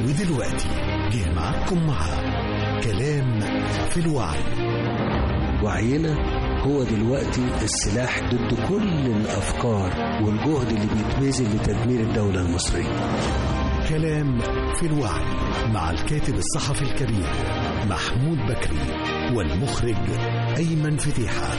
ودلوقتي جه معاكم مع كلام في الوعي وعينا هو دلوقتي السلاح ضد كل الأفكار والجهد اللي بيتبذل لتدمير الدولة المصرية كلام في الوعي مع الكاتب الصحفي الكبير محمود بكري والمخرج أيمن فتيحة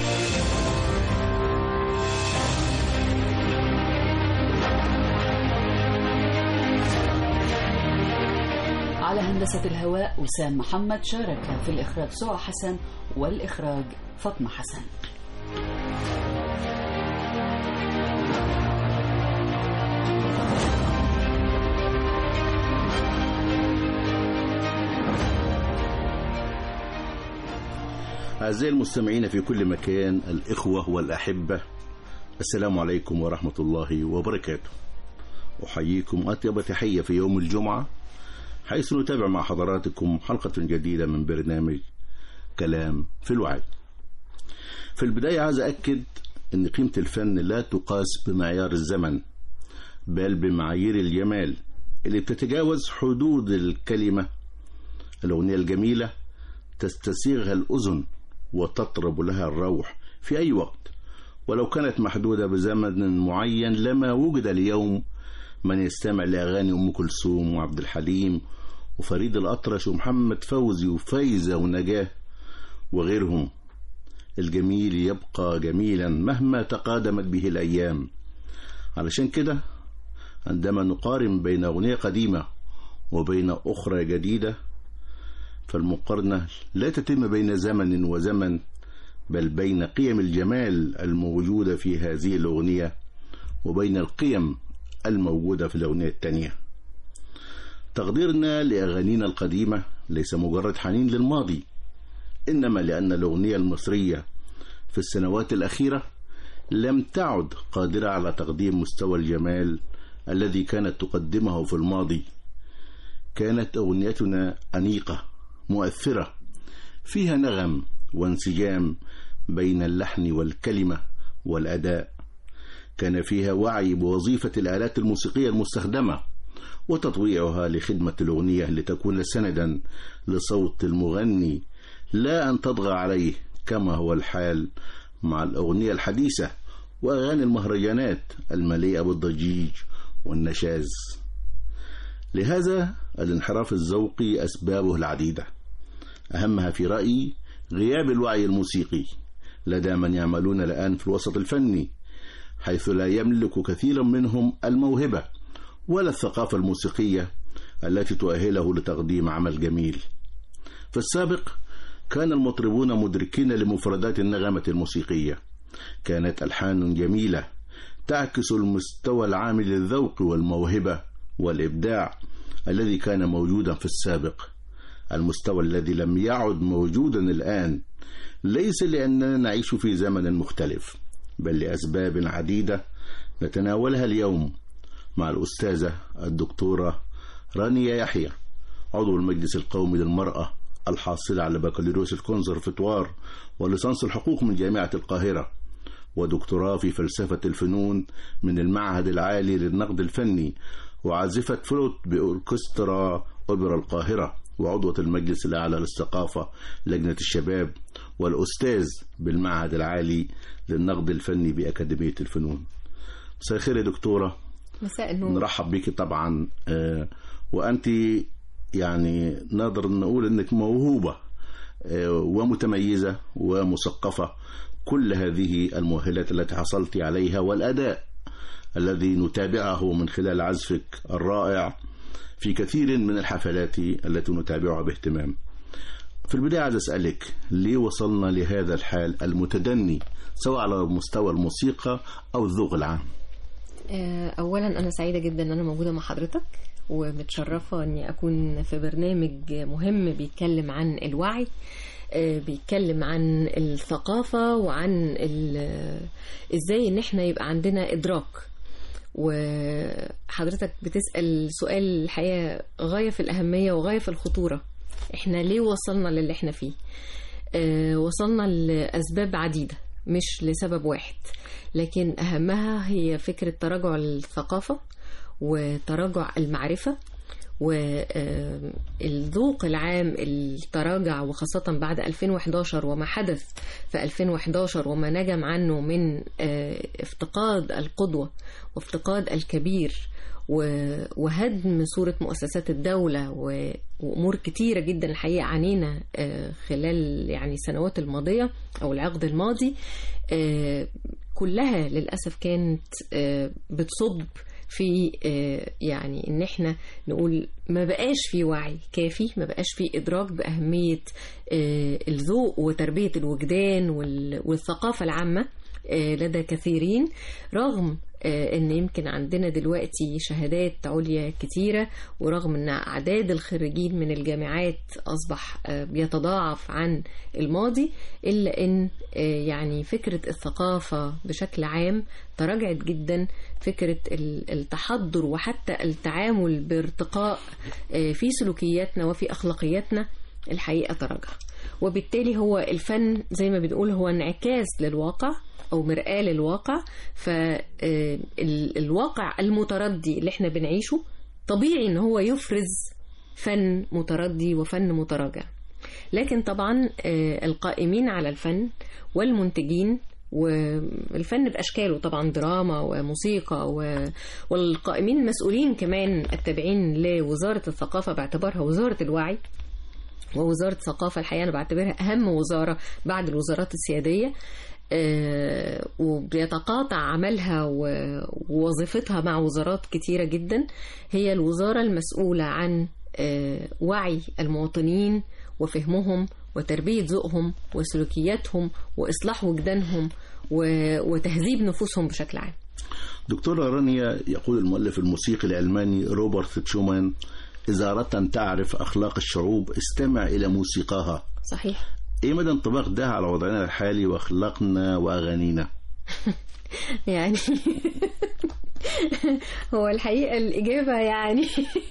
على هندسة الهواء وسام محمد شارك في الإخراج سوى حسن والإخراج فاطمة حسن أعزائي المستمعين في كل مكان الإخوة والأحبة السلام عليكم ورحمة الله وبركاته أحييكم أطيب تحية في يوم الجمعة حيث نتابع مع حضراتكم حلقة جديدة من برنامج كلام في الوعي في البداية عايز أكد أن قيمة الفن لا تقاس بمعيار الزمن بل بمعايير الجمال اللي بتتجاوز حدود الكلمة الأغنية الجميلة تستسيغها الأذن وتطرب لها الروح في أي وقت ولو كانت محدودة بزمن معين لما وجد اليوم من يستمع لأغاني أم كلثوم وعبد الحليم وفريد الأطرش ومحمد فوزي وفايزة ونجاة وغيرهم الجميل يبقى جميلا مهما تقادمت به الأيام علشان كده عندما نقارن بين أغنية قديمة وبين أخرى جديدة فالمقارنة لا تتم بين زمن وزمن بل بين قيم الجمال الموجودة في هذه الأغنية وبين القيم الموجودة في الأغنية التانية تقديرنا لأغانينا القديمة ليس مجرد حنين للماضي إنما لأن الأغنية المصرية في السنوات الأخيرة لم تعد قادرة على تقديم مستوى الجمال الذي كانت تقدمه في الماضي كانت أغنيتنا أنيقة مؤثرة فيها نغم وانسجام بين اللحن والكلمة والأداء كان فيها وعي بوظيفة الآلات الموسيقية المستخدمة وتطويعها لخدمة الأغنية لتكون سندا لصوت المغني لا أن تطغى عليه كما هو الحال مع الأغنية الحديثة وأغاني المهرجانات المليئة بالضجيج والنشاز لهذا الانحراف الذوقي أسبابه العديدة أهمها في رأيي غياب الوعي الموسيقي لدى من يعملون الآن في الوسط الفني حيث لا يملك كثير منهم الموهبة ولا الثقافة الموسيقية التي تؤهله لتقديم عمل جميل في السابق كان المطربون مدركين لمفردات النغمة الموسيقية كانت ألحان جميلة تعكس المستوى العام للذوق والموهبة والإبداع الذي كان موجودا في السابق المستوى الذي لم يعد موجودا الآن ليس لأننا نعيش في زمن مختلف بل لأسباب عديدة نتناولها اليوم مع الأستاذة الدكتورة رانيا يحيى عضو المجلس القومي للمرأة الحاصلة على بكالوريوس الكونسرفتوار وليسانس الحقوق من جامعة القاهرة ودكتوراه في فلسفة الفنون من المعهد العالي للنقد الفني وعازفة فلوت بأوركسترا أوبرا القاهرة وعضوة المجلس الأعلى للثقافة لجنة الشباب والأستاذ بالمعهد العالي للنقد الفني بأكاديمية الفنون مساء الخير يا دكتورة مساء النور نرحب بيكي طبعا آه، وأنت يعني نقدر نقول أنك موهوبة آه، ومتميزة ومثقفة كل هذه المؤهلات التي حصلت عليها والأداء الذي نتابعه من خلال عزفك الرائع في كثير من الحفلات التي نتابعها باهتمام في البداية عايز أسألك ليه وصلنا لهذا الحال المتدني سواء على مستوى الموسيقى أو الذوق العام آه، اولا انا سعيده جدا ان انا موجوده مع حضرتك ومتشرفه اني اكون في برنامج مهم بيتكلم عن الوعي آه، بيتكلم عن الثقافه وعن ال- ازاي ان احنا يبقى عندنا ادراك وحضرتك بتسال سؤال الحقيقه غايه في الاهميه وغايه في الخطوره احنا ليه وصلنا للي احنا فيه آه، وصلنا لاسباب عديده مش لسبب واحد لكن أهمها هي فكرة تراجع الثقافة وتراجع المعرفة والذوق العام اللي تراجع وخاصة بعد 2011 وما حدث في 2011 وما نجم عنه من آه، افتقاد القدوة وافتقاد الكبير و- وهدم صورة مؤسسات الدولة و- وأمور كتيرة جدا الحقيقة عانينا آه، خلال يعني السنوات الماضية أو العقد الماضي آه، كلها للأسف كانت آه، بتصب في آه، يعني ان احنا نقول ما بقاش في وعي كافي ما بقاش في ادراك باهميه آه، الذوق وتربيه الوجدان وال- والثقافه العامه آه، لدى كثيرين رغم آه، ان يمكن عندنا دلوقتي شهادات عليا كتيره ورغم ان اعداد الخريجين من الجامعات اصبح آه، بيتضاعف عن الماضي الا ان آه، يعني فكره الثقافه بشكل عام تراجعت جدا فكره ال- التحضر وحتى التعامل بارتقاء آه، في سلوكياتنا وفي اخلاقياتنا الحقيقه تراجع وبالتالي هو الفن زي ما بنقول هو انعكاس للواقع او مرآة للواقع فالواقع المتردي اللي احنا بنعيشه طبيعي ان هو يفرز فن متردي وفن متراجع لكن طبعا آه، القائمين على الفن والمنتجين والفن بأشكاله طبعا دراما وموسيقى و... والقائمين المسؤولين كمان التابعين لوزارة الثقافة باعتبارها وزارة الوعي ووزارة الثقافة الحقيقة أنا بعتبرها أهم وزارة بعد الوزارات السيادية آه، وبيتقاطع عملها و- ووظيفتها مع وزارات كتيرة جدا هي الوزارة المسؤولة عن آه، وعي المواطنين وفهمهم وتربية ذوقهم وسلوكياتهم وإصلاح وجدانهم و- وتهذيب نفوسهم بشكل عام دكتورة رانيا يقول المؤلف الموسيقي الألماني روبرت شومان إذا أردت أن تعرف أخلاق الشعوب استمع إلى موسيقاها صحيح إيه مدى انطباق ده على وضعنا الحالي وأخلاقنا وأغانينا يعني هو الحقيقة الإجابة يعني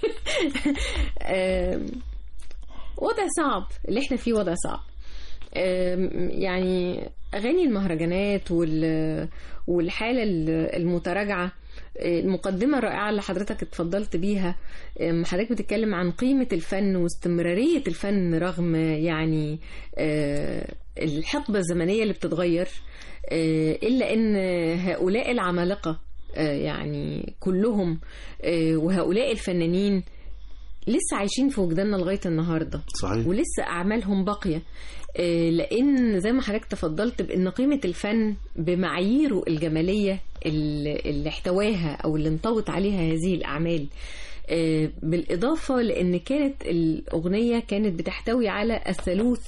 آم، وضع صعب اللي احنا فيه وضع صعب آم، يعني أغاني المهرجانات وال والحالة المتراجعة المقدمة الرائعة اللي حضرتك اتفضلت بيها أم، حضرتك بتتكلم عن قيمة الفن واستمرارية الفن رغم يعني آه، الحقبة الزمنية اللي بتتغير آه، إلا أن هؤلاء العمالقة آه، يعني كلهم آه، وهؤلاء الفنانين لسه عايشين في وجداننا لغاية النهاردة صحيح ولسه أعمالهم باقية آه، لأن زي ما حضرتك تفضلت بأن قيمة الفن بمعاييره الجمالية اللي اللي احتواها أو اللي انطوت عليها هذه الأعمال آه، بالإضافة لأن كانت الأغنية كانت بتحتوي على الثالوث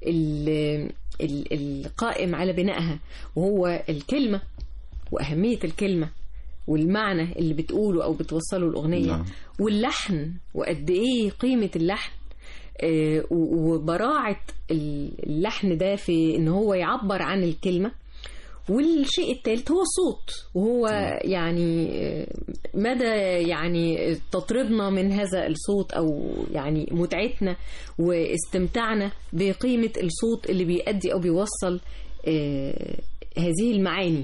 ال- ال- القائم على بنائها وهو الكلمة وأهمية الكلمة والمعنى اللي بتقوله أو بتوصله الأغنية نعم. واللحن وقد إيه قيمة اللحن آه، و- وبراعة اللحن ده في إن هو يعبر عن الكلمة والشيء الثالث هو الصوت وهو يعني آه، مدى يعني تطربنا من هذا الصوت او يعني متعتنا واستمتاعنا بقيمة الصوت اللي بيأدي او بيوصل آه، هذه المعاني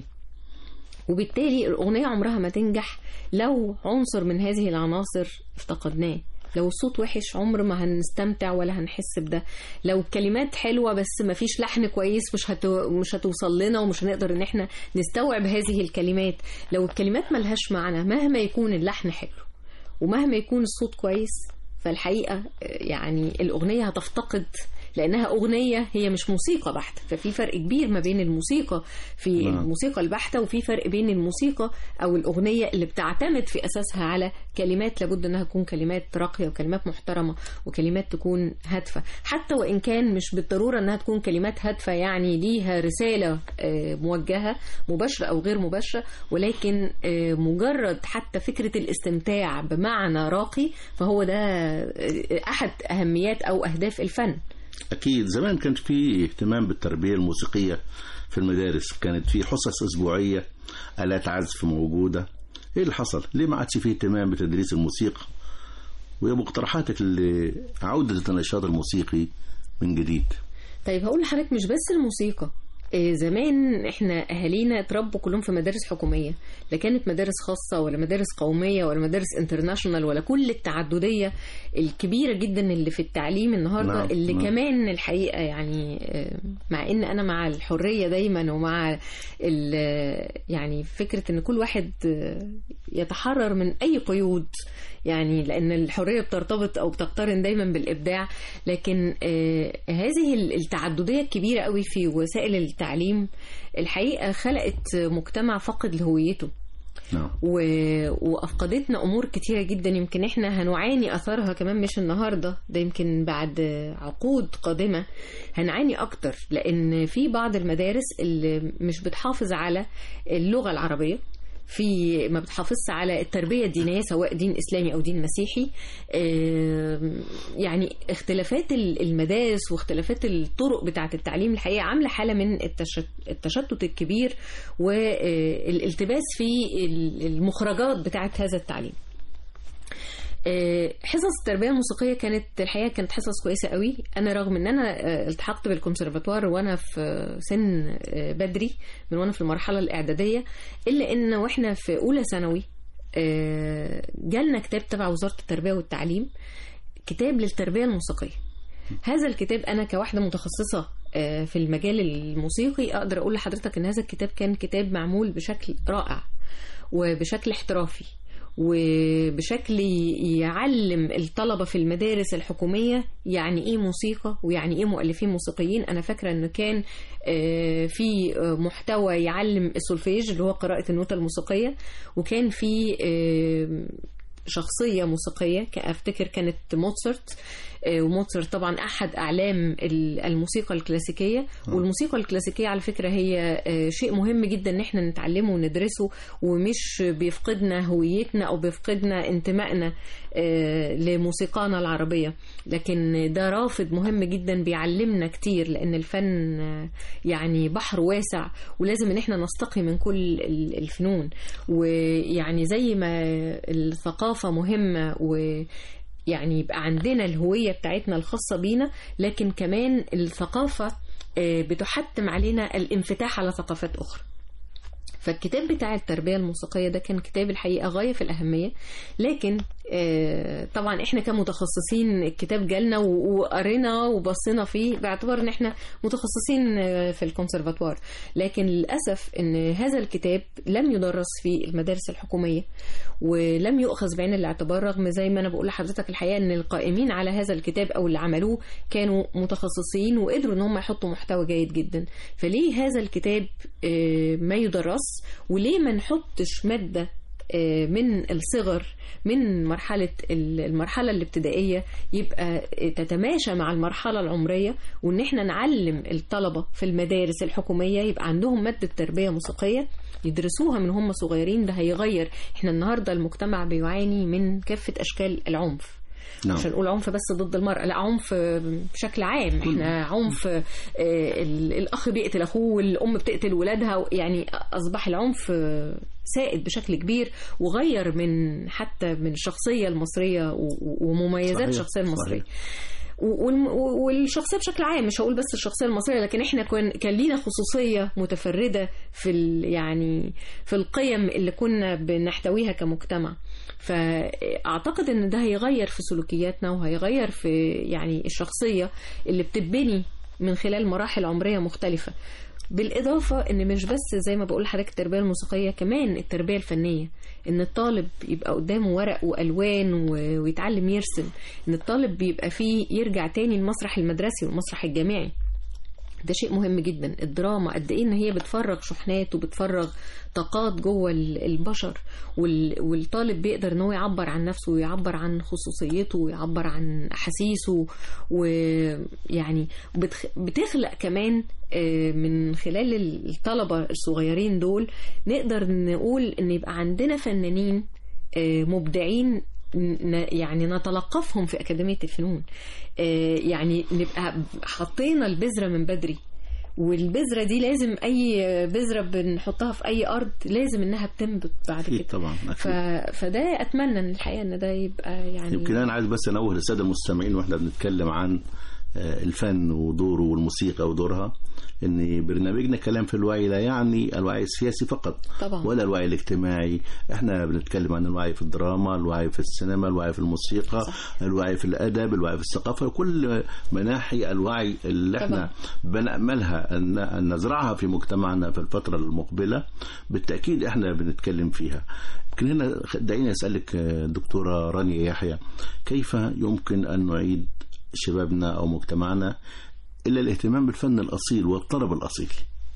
وبالتالي الأغنية عمرها ما تنجح لو عنصر من هذه العناصر افتقدناه لو الصوت وحش عمر ما هنستمتع ولا هنحس بده لو الكلمات حلوة بس ما فيش لحن كويس مش هتو... مش هتوصل لنا ومش هنقدر ان احنا نستوعب هذه الكلمات لو الكلمات ملهاش معنى مهما يكون اللحن حلو ومهما يكون الصوت كويس فالحقيقة آه، يعني الأغنية هتفتقد لأنها أغنية هي مش موسيقى بحتة ففي فرق كبير ما بين الموسيقى في نعم. الموسيقى البحتة وفي فرق بين الموسيقى أو الأغنية اللي بتعتمد في أساسها على كلمات لابد أنها تكون كلمات راقية وكلمات محترمة وكلمات تكون هادفة حتى وإن كان مش بالضرورة أنها تكون كلمات هادفة يعني ليها رسالة آه، موجهة مباشرة أو غير مباشرة ولكن آه، مجرد حتى فكرة الاستمتاع بمعنى راقي فهو ده آه، أحد أهميات أو أهداف الفن أكيد زمان كان في اهتمام بالتربية الموسيقية في المدارس كانت في حصص أسبوعية آلات عزف موجودة إيه اللي حصل؟ ليه ما عادش في اهتمام بتدريس الموسيقى؟ وإيه مقترحاتك لعودة النشاط الموسيقي من جديد؟ طيب هقول لحضرتك مش بس الموسيقى آه، زمان احنا اهالينا اتربوا كلهم في مدارس حكوميه لا كانت مدارس خاصه ولا مدارس قوميه ولا مدارس انترناشونال ولا كل التعدديه الكبيره جدا اللي في التعليم النهارده نعم، اللي نعم. كمان الحقيقه يعني آه، مع ان انا مع الحريه دايما ومع ال- يعني فكره ان كل واحد آه، يتحرر من اي قيود يعني لان الحريه بترتبط او بتقترن دايما بالابداع لكن آه، هذه التعدديه الكبيره قوي في وسائل التعليم الحقيقه خلقت مجتمع فقد لهويته نعم و... وافقدتنا امور كتيره جدا يمكن احنا هنعاني اثرها كمان مش النهارده ده يمكن بعد عقود قادمه هنعاني اكتر لان في بعض المدارس اللي مش بتحافظ على اللغه العربيه في ما بتحافظش على التربيه الدينيه سواء دين اسلامي او دين مسيحي آم، يعني اختلافات ال- المدارس واختلافات الطرق بتاعه التعليم الحقيقه عامله حاله من التشت- التشتت الكبير والالتباس في ال- المخرجات بتاعه هذا التعليم آه، حصص التربيه الموسيقيه كانت الحقيقه كانت حصص كويسه قوي انا رغم ان انا آه، التحقت بالكونسرفاتوار وانا في سن آه، بدري من وانا في المرحله الاعداديه الا ان واحنا في اولى ثانوي آه، جالنا كتاب تبع وزاره التربيه والتعليم كتاب للتربيه الموسيقيه هذا الكتاب انا كواحده متخصصه آه، في المجال الموسيقي اقدر اقول لحضرتك ان هذا الكتاب كان كتاب معمول بشكل رائع وبشكل احترافي وبشكل يعلم الطلبة في المدارس الحكومية يعني ايه موسيقى ويعني ايه مؤلفين موسيقيين انا فاكرة انه كان آه، في آه، محتوى يعلم السولفيج اللي هو قراءة النوتة الموسيقية وكان في آه، شخصية موسيقية ك- أفتكر كانت موتسرت آه، وموتسرت طبعا أحد أعلام ال- الموسيقى الكلاسيكية والموسيقى الكلاسيكية على فكرة هي آه، شيء مهم جدا إن احنا نتعلمه وندرسه ومش بيفقدنا هويتنا أو بيفقدنا انتمائنا آه، لموسيقانا العربية لكن ده رافد مهم جدا بيعلمنا كتير لأن الفن آه، يعني بحر واسع ولازم إن احنا نستقي من كل ال- الفنون ويعني زي ما الثقافة مهمة و يعني يبقى عندنا الهوية بتاعتنا الخاصة بينا لكن كمان الثقافة آه، بتحتم علينا الانفتاح على ثقافات أخرى فالكتاب بتاع التربية الموسيقية ده كان كتاب الحقيقة غاية في الأهمية لكن آه، طبعا احنا كمتخصصين الكتاب جالنا و- وقرينا وبصينا فيه باعتبار ان احنا متخصصين آه، في الكونسرفاتوار لكن للأسف ان هذا الكتاب لم يدرس في المدارس الحكومية ولم يؤخذ بعين الاعتبار رغم زي ما انا بقول لحضرتك الحقيقه ان القائمين على هذا الكتاب او اللي عملوه كانوا متخصصين وقدروا ان هم يحطوا محتوى جيد جدا فليه هذا الكتاب آه، ما يدرس وليه ما نحطش ماده آه، من الصغر من مرحلة ال- المرحلة الابتدائية يبقى تتماشى مع المرحلة العمرية وإن احنا نعلم الطلبة في المدارس الحكومية يبقى عندهم مادة تربية موسيقية يدرسوها من هم صغيرين ده هيغير احنا النهاردة المجتمع بيعاني من كافة أشكال العنف نعم مش هنقول عنف بس ضد المرأة لا عنف بشكل عام احنا عنف آه، ال- الأخ بيقتل أخوه والأم بتقتل ولادها يعني أصبح العنف آه، سائد بشكل كبير وغير من حتى من الشخصية المصرية و- و- ومميزات صحيح، الشخصية المصرية صحيح. والم- والشخصيه بشكل عام مش هقول بس الشخصيه المصريه لكن احنا كان كان لينا خصوصيه متفرده في ال يعني في القيم اللي كنا بنحتويها كمجتمع فاعتقد ان ده هيغير في سلوكياتنا وهيغير في يعني الشخصيه اللي بتتبني من خلال مراحل عمريه مختلفه بالإضافة إن مش بس زي ما بقول لحضرتك التربية الموسيقية كمان التربية الفنية إن الطالب يبقى قدامه ورق وألوان و- ويتعلم يرسم إن الطالب بيبقى فيه يرجع تاني المسرح المدرسي والمسرح الجامعي ده شيء مهم جدا الدراما قد ايه ان هي بتفرغ شحنات وبتفرغ طاقات جوه ال- البشر وال- والطالب بيقدر ان هو يعبر عن نفسه ويعبر عن خصوصيته ويعبر عن احاسيسه ويعني بتخ- بتخلق كمان آه، من خلال الطلبة الصغيرين دول نقدر نقول ان يبقى عندنا فنانين آه، مبدعين ن- يعني نتلقفهم في أكاديمية الفنون آه، يعني نبقى حطينا البذرة من بدري والبذرة دي لازم أي بذرة بنحطها في أي أرض لازم إنها بتنبت بعد أكيد كده طبعا ف... أكيد. فده أتمنى إن الحقيقة إن ده يبقى يعني يمكن أنا عايز بس أنوه للسادة المستمعين وإحنا بنتكلم عن آه، الفن ودوره والموسيقى ودورها ان برنامجنا كلام في الوعي لا يعني الوعي السياسي فقط طبعا. ولا الوعي الاجتماعي احنا بنتكلم عن الوعي في الدراما الوعي في السينما الوعي في الموسيقى صح. الوعي في الادب الوعي في الثقافه كل مناحي الوعي اللي احنا بناملها ان ان نزرعها في مجتمعنا في الفتره المقبله بالتاكيد احنا بنتكلم فيها يمكن هنا دعيني اسالك آه، دكتوره رانيا يحيى كيف يمكن ان نعيد شبابنا او مجتمعنا الى الاهتمام بالفن الاصيل والطرب الاصيل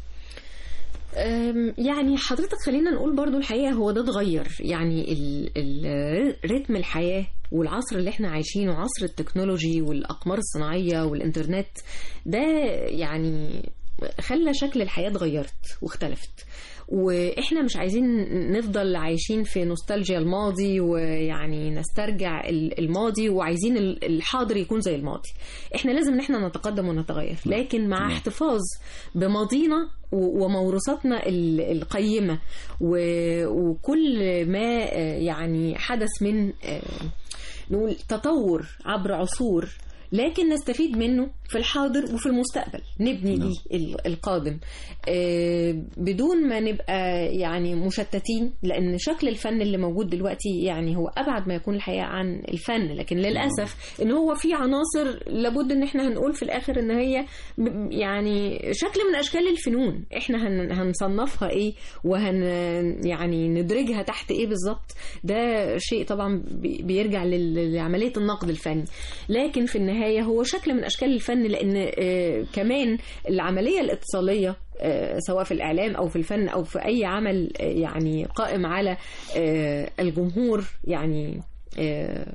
أم، يعني حضرتك خلينا نقول برضو الحقيقة هو ده اتغير يعني ال- ال- رتم الحياة والعصر اللي احنا عايشينه عصر التكنولوجي والأقمار الصناعية والإنترنت ده يعني خلى شكل الحياة اتغيرت واختلفت واحنا مش عايزين نفضل عايشين في نوستالجيا الماضي ويعني نسترجع ال- الماضي وعايزين ال- الحاضر يكون زي الماضي احنا لازم ان احنا نتقدم ونتغير لكن مع احتفاظ بماضينا و- وموروثاتنا ال- القيمة و- وكل ما آه، يعني حدث من آه، نقول تطور عبر عصور لكن نستفيد منه في الحاضر وفي المستقبل نبني نعم. بيه ال- القادم آه، بدون ما نبقى يعني مشتتين لان شكل الفن اللي موجود دلوقتي يعني هو ابعد ما يكون الحقيقه عن الفن لكن للاسف ان هو في عناصر لابد ان احنا هنقول في الاخر ان هي ب- يعني شكل من اشكال الفنون احنا هن هنصنفها ايه وهن يعني ندرجها تحت ايه بالظبط ده شيء طبعا بي- بيرجع لل- لعمليه النقد الفني لكن في النهايه هو شكل من اشكال الفن لان آه، كمان العمليه الاتصاليه آه، سواء في الاعلام او في الفن او في اي عمل آه، يعني قائم على آه، الجمهور يعني آه،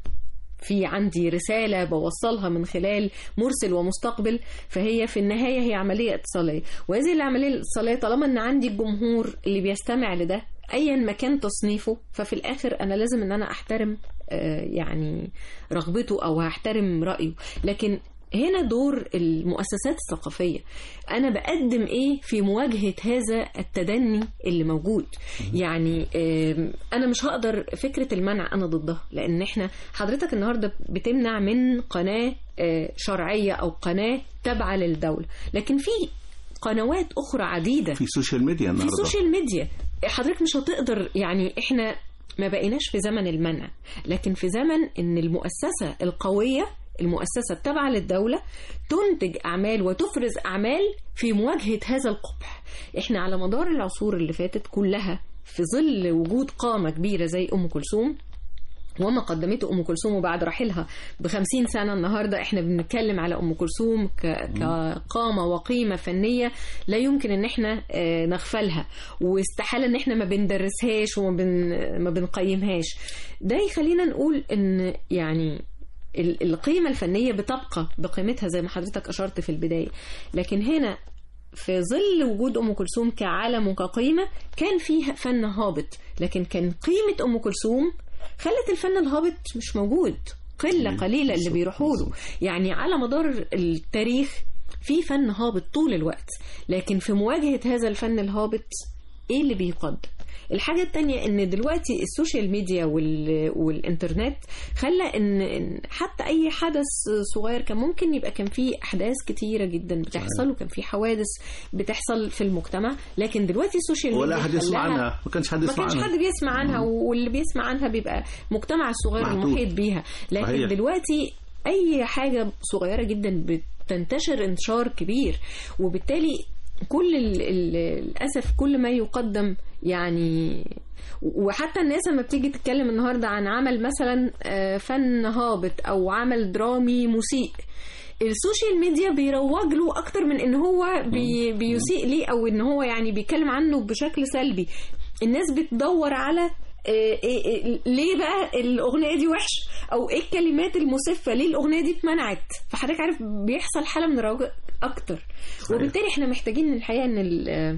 في عندي رسالة بوصلها من خلال مرسل ومستقبل فهي في النهاية هي عملية اتصالية وهذه العملية الاتصالية طالما ان عندي الجمهور اللي بيستمع لده ايا ما كان تصنيفه ففي الاخر انا لازم ان انا احترم آه، يعني رغبته او هحترم رأيه لكن هنا دور المؤسسات الثقافية أنا بقدم إيه في مواجهة هذا التدني اللي موجود يعني آم، أنا مش هقدر فكرة المنع أنا ضدها لأن إحنا حضرتك النهاردة بتمنع من قناة آه، شرعية أو قناة تابعة للدولة لكن في قنوات أخرى عديدة في السوشيال ميديا في النهارده السوشيال ميديا حضرتك مش هتقدر يعني احنا ما بقيناش في زمن المنع لكن في زمن ان المؤسسة القوية المؤسسة التابعة للدولة تنتج أعمال وتفرز أعمال في مواجهة هذا القبح احنا على مدار العصور اللي فاتت كلها في ظل وجود قامة كبيرة زي أم كلثوم وما قدمته ام كلثوم وبعد رحيلها بخمسين سنه النهارده احنا بنتكلم على ام كلثوم ك- كقامه وقيمه فنيه لا يمكن ان احنا آه، نغفلها واستحاله ان احنا ما بندرسهاش وما بن ما بنقيمهاش ده يخلينا نقول ان يعني ال- القيمه الفنيه بتبقى بقيمتها زي ما حضرتك اشرت في البدايه لكن هنا في ظل وجود ام كلثوم كعالم وكقيمه كان فيه فن هابط لكن كان قيمه ام كلثوم خلت الفن الهابط مش موجود قله قليله اللي بيروحوا له يعني على مدار التاريخ في فن هابط طول الوقت لكن في مواجهه هذا الفن الهابط ايه اللي بيقدم الحاجة التانية ان دلوقتي السوشيال ميديا وال... والانترنت خلى ان إن حتى اي حدث صغير كان ممكن يبقى كان فيه احداث كتيرة جدا بتحصل وكان في حوادث بتحصل في المجتمع لكن دلوقتي السوشيال ميديا ولا حد يسمع خلاها- عنها ما كانش حد ما يسمع كانش عنها حد بيسمع عنها واللي بيسمع عنها بيبقى مجتمع الصغير محدود. المحيط بيها لكن صحيح. دلوقتي اي حاجه صغيره جدا بتنتشر انتشار كبير وبالتالي كل ال- ال- للاسف كل ما يقدم يعني وحتى الناس لما بتيجي تتكلم النهارده عن عمل مثلا آه، فن هابط او عمل درامي مسيء السوشيال ميديا بيروج له اكتر من ان هو بي بيسيء ليه او ان هو يعني بيتكلم عنه بشكل سلبي الناس بتدور على إيه إيه إيه ليه بقى الاغنيه دي وحش او ايه الكلمات المسفه ليه الاغنيه دي اتمنعت فحضرتك عارف بيحصل حاله من الروج اكتر وبالتالي احنا محتاجين الحقيقه ان ال-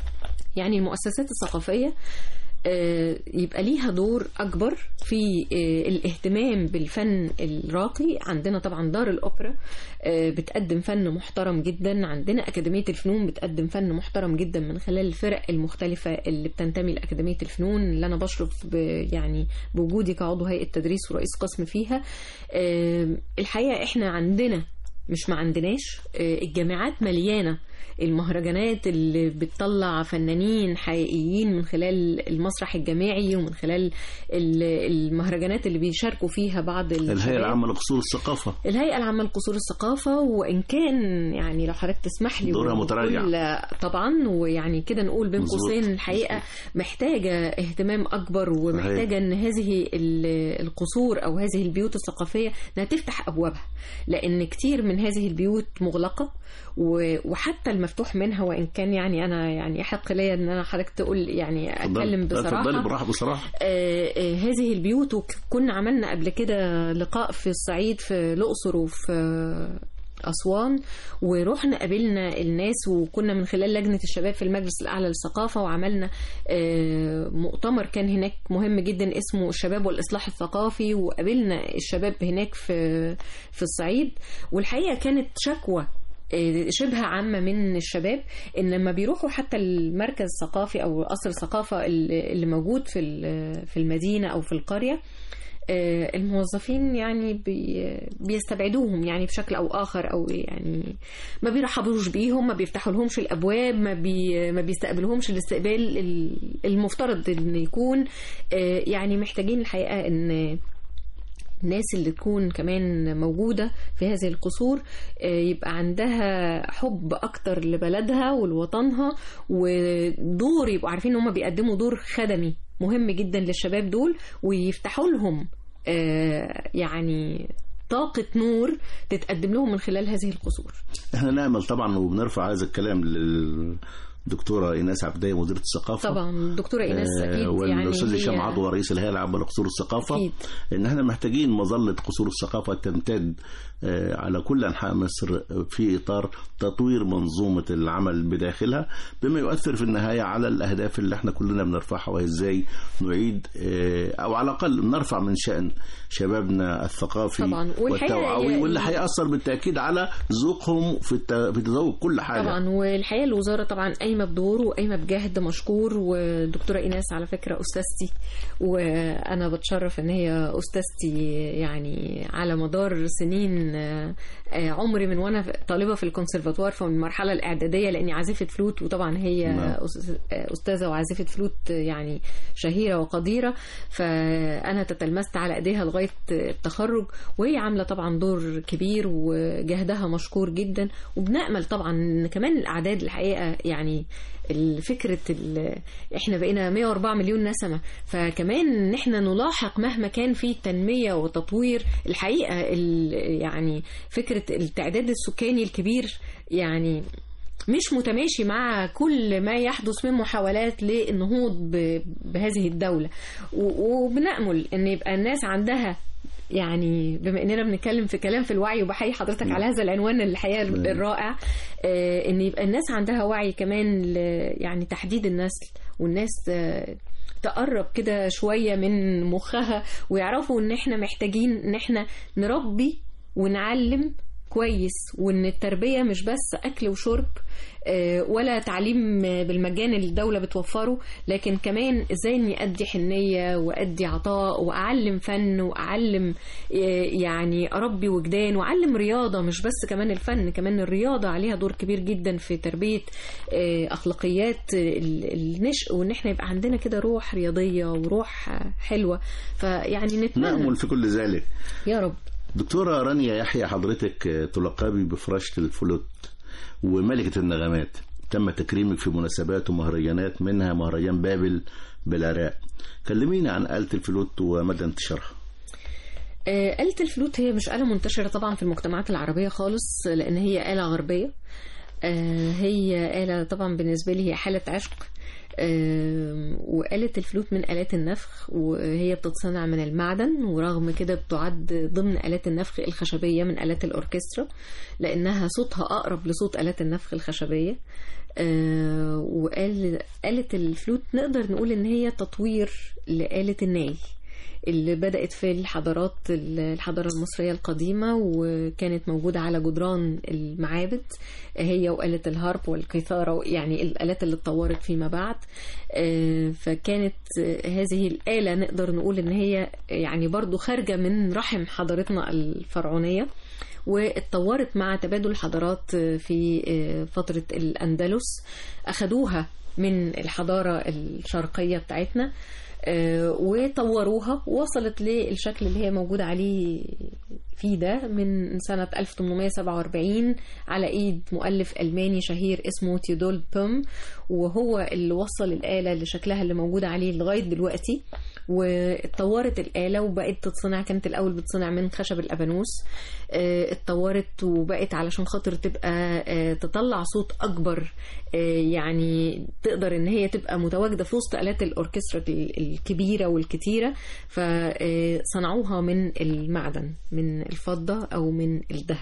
يعني المؤسسات الثقافيه آه، يبقى ليها دور أكبر في آه، الاهتمام بالفن الراقي عندنا طبعا دار الأوبرا آه، بتقدم فن محترم جدا عندنا أكاديمية الفنون بتقدم فن محترم جدا من خلال الفرق المختلفة اللي بتنتمي لأكاديمية الفنون اللي أنا بشرف ب يعني بوجودي كعضو هيئة تدريس ورئيس قسم فيها آه، الحقيقة إحنا عندنا مش ما عندناش آه، الجامعات مليانة المهرجانات اللي بتطلع فنانين حقيقيين من خلال المسرح الجامعي ومن خلال ال- المهرجانات اللي بيشاركوا فيها بعض الهيئة الشباب. العامة لقصور الثقافة الهيئة العامة لقصور الثقافة وإن كان يعني لو حضرتك تسمح لي دورها ونقول- متراجع. طبعا ويعني كده نقول بين مظبوط. قوسين الحقيقة محتاجة اهتمام أكبر ومحتاجة إن هذه ال- القصور أو هذه البيوت الثقافية إنها تفتح أبوابها لأن كتير من هذه البيوت مغلقة و- وحتى المفتوح منها وإن كان يعني أنا يعني يحق لي إن أنا حضرتك تقول يعني أتكلم اتفضل- بصراحة اتفضلي براحة بصراحة آه، آه، هذه البيوت وكنا عملنا قبل كده لقاء في الصعيد في الأقصر وفي آه، أسوان ورحنا قابلنا الناس وكنا من خلال لجنة الشباب في المجلس الأعلى للثقافة وعملنا آه، مؤتمر كان هناك مهم جدا اسمه الشباب والإصلاح الثقافي وقابلنا الشباب هناك في في الصعيد والحقيقة كانت شكوى آه، شبه عامة من الشباب ان لما بيروحوا حتى المركز الثقافي او قصر الثقافة اللي اللي موجود في ال- في المدينة او في القرية آه، الموظفين يعني بي بيستبعدوهم يعني بشكل او اخر او يعني ما بيرحبوش بيهم ما بيفتحوا لهمش الابواب ما بي ما بيستقبلهمش الاستقبال ال- المفترض ان يكون آه، يعني محتاجين الحقيقه ان الناس اللي تكون كمان موجودة في هذه القصور آه، يبقى عندها حب أكتر لبلدها ولوطنها ودور يبقوا عارفين إن هم بيقدموا دور خدمي مهم جدا للشباب دول ويفتحوا لهم آه، يعني طاقة نور تتقدم لهم من خلال هذه القصور احنا نعمل طبعا وبنرفع هذا الكلام للدكتورة ايناس عبدية مديرة الثقافة طبعا الدكتورة إيناس أكيد يعني والاستاذ هشام هي- عضو رئيس الهيئه العامه لقصور الثقافه أكيد. ان احنا محتاجين مظله قصور الثقافه تمتد آه، على كل انحاء مصر في اطار تطوير منظومه العمل بداخلها بما يؤثر في النهايه على الاهداف اللي احنا كلنا بنرفعها وازاي نعيد آه، او على الاقل نرفع من شان شبابنا الثقافي طبعا. والحقيقة والتوعوي هي- واللي هياثر بالتاكيد على ذوقهم في الت- في تذوق كل حاجه طبعا والحقيقه الوزاره طبعا قايمه بدور وقايمه بجهد مشكور والدكتوره ايناس على فكره استاذتي وانا بتشرف ان هي استاذتي يعني على مدار سنين آه، آه، عمري من وانا طالبه في الكونسرفاتوار في المرحله الاعداديه لاني عازفه فلوت وطبعا هي نعم. أس- استاذه وعازفه فلوت يعني شهيره وقديره فانا تتلمست على ايديها لغايه التخرج وهي عامله طبعا دور كبير وجهدها مشكور جدا وبنامل طبعا ان كمان الاعداد الحقيقه يعني الفكرة ال- احنا بقينا 104 مليون نسمة فكمان ان احنا نلاحق مهما كان في تنمية وتطوير الحقيقة ال- يعني فكرة التعداد السكاني الكبير يعني مش متماشي مع كل ما يحدث من محاولات للنهوض ب- بهذه الدولة و- وبنأمل ان يبقى الناس عندها يعني بما اننا بنتكلم في كلام في الوعي وبحيي حضرتك على هذا العنوان الحقيقه الرائع آه، ان يبقى الناس عندها وعي كمان ل- يعني تحديد النسل والناس آه، تقرب كده شويه من مخها ويعرفوا ان احنا محتاجين ان احنا نربي ونعلم كويس وان التربيه مش بس اكل وشرب آه، ولا تعليم بالمجان اللي الدوله بتوفره لكن كمان ازاي اني ادي حنيه وادي عطاء واعلم فن واعلم آه، يعني اربي وجدان واعلم رياضه مش بس كمان الفن كمان الرياضه عليها دور كبير جدا في تربيه آه، اخلاقيات ال- النشء وان احنا يبقى عندنا كده روح رياضيه وروح آه، حلوه فيعني نتمنى نأمل في كل ذلك يا رب دكتورة رانيا يحيى حضرتك تلقبي بفراشة الفلوت وملكة النغمات تم تكريمك في مناسبات ومهرجانات منها مهرجان بابل بالعراق كلمينا عن آلة الفلوت ومدى انتشارها آه، آلة الفلوت هي مش آلة منتشرة طبعا في المجتمعات العربية خالص لأن هي آلة غربية آه، هي آلة طبعا بالنسبة لي هي حالة عشق آه، وآلة الفلوت من آلات النفخ وهي بتتصنع من المعدن ورغم كده بتعد ضمن آلات النفخ الخشبية من آلات الأوركسترا لأنها صوتها أقرب لصوت آلات النفخ الخشبية آه، وآلة آلة الفلوت نقدر نقول إن هي تطوير لآلة الناي اللي بدأت في الحضارات الحضارة المصرية القديمة وكانت موجودة على جدران المعابد هي وآلة الهارب والقيثارة يعني الآلات اللي اتطورت فيما بعد آه، فكانت آه، هذه الآلة نقدر نقول إن هي يعني برضو خارجة من رحم حضارتنا الفرعونية واتطورت مع تبادل الحضارات في فترة الأندلس أخدوها من الحضارة الشرقية بتاعتنا آه، وطوروها ووصلت للشكل اللي هي موجودة عليه فيه ده من سنة 1847 على ايد مؤلف ألماني شهير اسمه تيودول بوم وهو اللي وصل الآلة لشكلها اللي موجودة عليه لغاية دلوقتي واتطورت الآلة وبقت تتصنع كانت الأول بتصنع من خشب الأبانوس آه، اتطورت وبقت علشان خاطر تبقى آه، تطلع صوت أكبر آه، يعني تقدر إن هي تبقى متواجدة في وسط آلات الأوركسترا ال- الكبيرة والكتيرة فصنعوها من المعدن من الفضة أو من الذهب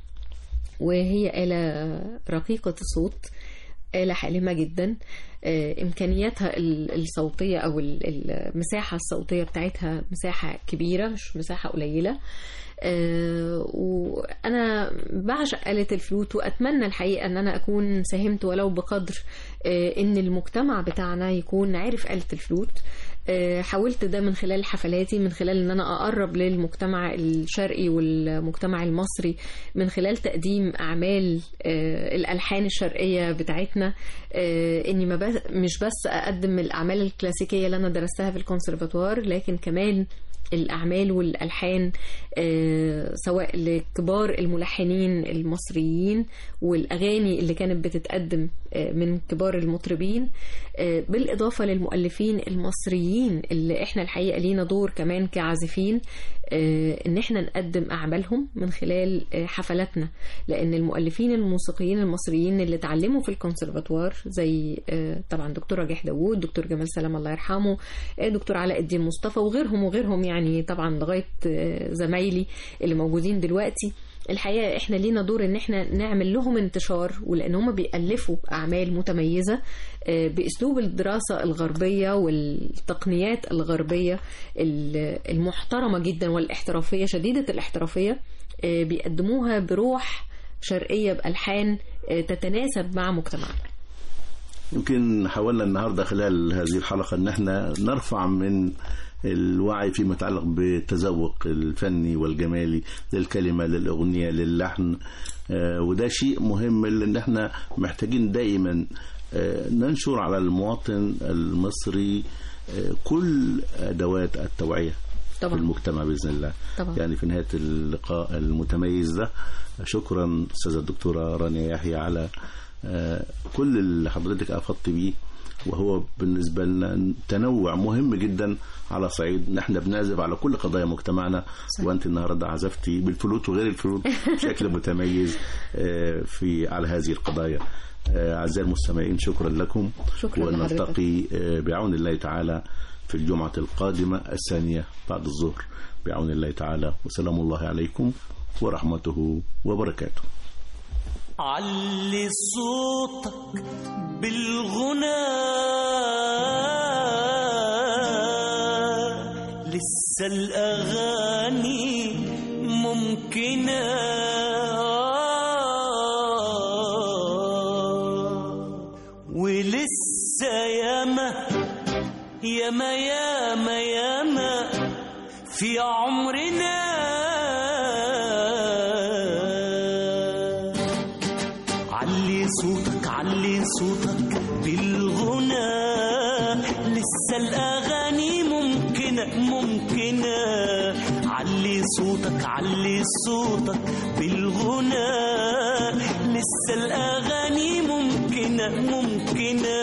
وهي آلة رقيقة الصوت آلة حالمة جدا آه، إمكانياتها ال- الصوتية أو ال- المساحة الصوتية بتاعتها مساحة كبيرة مش مساحة قليلة آه، وأنا بعشق آلة الفلوت وأتمنى الحقيقة أن أنا أكون ساهمت ولو بقدر آه، إن المجتمع بتاعنا يكون عارف آلة الفلوت آه، حاولت ده من خلال حفلاتي من خلال ان انا اقرب للمجتمع الشرقي والمجتمع المصري من خلال تقديم اعمال آه، الالحان الشرقيه بتاعتنا آه، اني ما بس مش بس اقدم الاعمال الكلاسيكيه اللي انا درستها في الكونسرفاتوار لكن كمان الأعمال والألحان آه، سواء لكبار الملحنين المصريين والأغاني اللي كانت بتتقدم آه، من كبار المطربين آه، بالإضافة للمؤلفين المصريين اللي إحنا الحقيقة لينا دور كمان كعازفين آه، إن إحنا نقدم أعمالهم من خلال آه، حفلاتنا لأن المؤلفين الموسيقيين المصريين اللي اتعلموا في الكونسرفاتوار زي آه، طبعا دكتور رجاح داوود دكتور جمال سلام الله يرحمه آه، دكتور علاء الدين مصطفى وغيرهم وغيرهم يعني طبعا لغاية آه، زمايلي اللي موجودين دلوقتي الحقيقة احنا لينا دور ان احنا نعمل لهم انتشار ولان هم بيألفوا اعمال متميزة آه، باسلوب الدراسة الغربية والتقنيات الغربية ال- المحترمة جدا والاحترافية شديدة الاحترافية آه، بيقدموها بروح شرقية بألحان آه، تتناسب مع مجتمعنا يمكن حاولنا النهارده خلال هذه الحلقه ان احنا نرفع من الوعي فيما يتعلق بالتذوق الفني والجمالي للكلمه للاغنيه للحن آه، وده شيء مهم لان احنا محتاجين دائما آه، ننشر على المواطن المصري آه، كل ادوات التوعيه في طبعا المجتمع باذن الله طبعا يعني في نهايه اللقاء المتميز ده شكرا استاذه الدكتوره رانيا يحيى على آه، كل اللي حضرتك افضت بيه وهو بالنسبه لنا تنوع مهم جدا على صعيد ان احنا بنعزف على كل قضايا مجتمعنا صحيح. وانت النهارده عزفتي بالفلوت وغير الفلوت بشكل متميز آه، في على هذه القضايا آه، اعزائي المستمعين شكرا لكم شكرا لحضرتك ونلتقي آه، بعون الله تعالى في الجمعة القادمة الثانية بعد الظهر بعون الله تعالى وسلام الله عليكم ورحمته وبركاته علي صوتك بالغنى لسه الأغاني ممكنة ولسه ياما ياما ياما ياما في عمرنا علي صوتك علي صوتك بالغنى لسه الأغاني ممكنة ممكنة علي صوتك علي صوتك بالغنى لسه الأغاني ممكنة ممكنة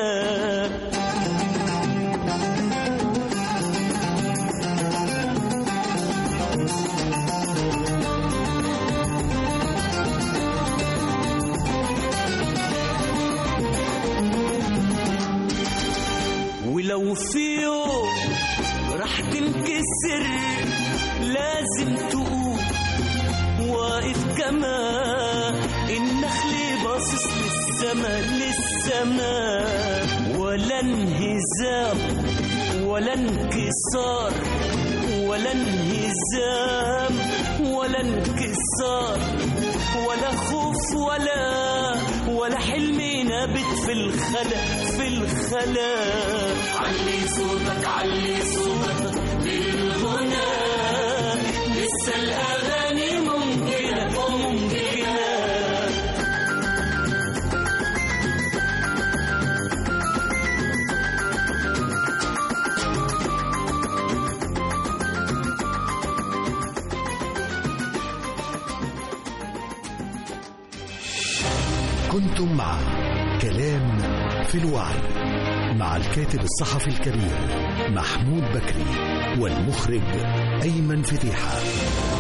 ولو في يوم راح تنكسر لازم تقوم واقف كما النخل باصص للسما للسما ولا انهزام ولا انكسار ولا انهزام ولا انكسار ولا خوف ولا ولا حلم نابت في الخلا في الخلا علي صوتك علي صوتك بالغنى لسه الاغاني ممكنه ممكنه كنتم مع كلام في الوعي مع الكاتب الصحفي الكبير محمود بكري والمخرج أيمن فتيحة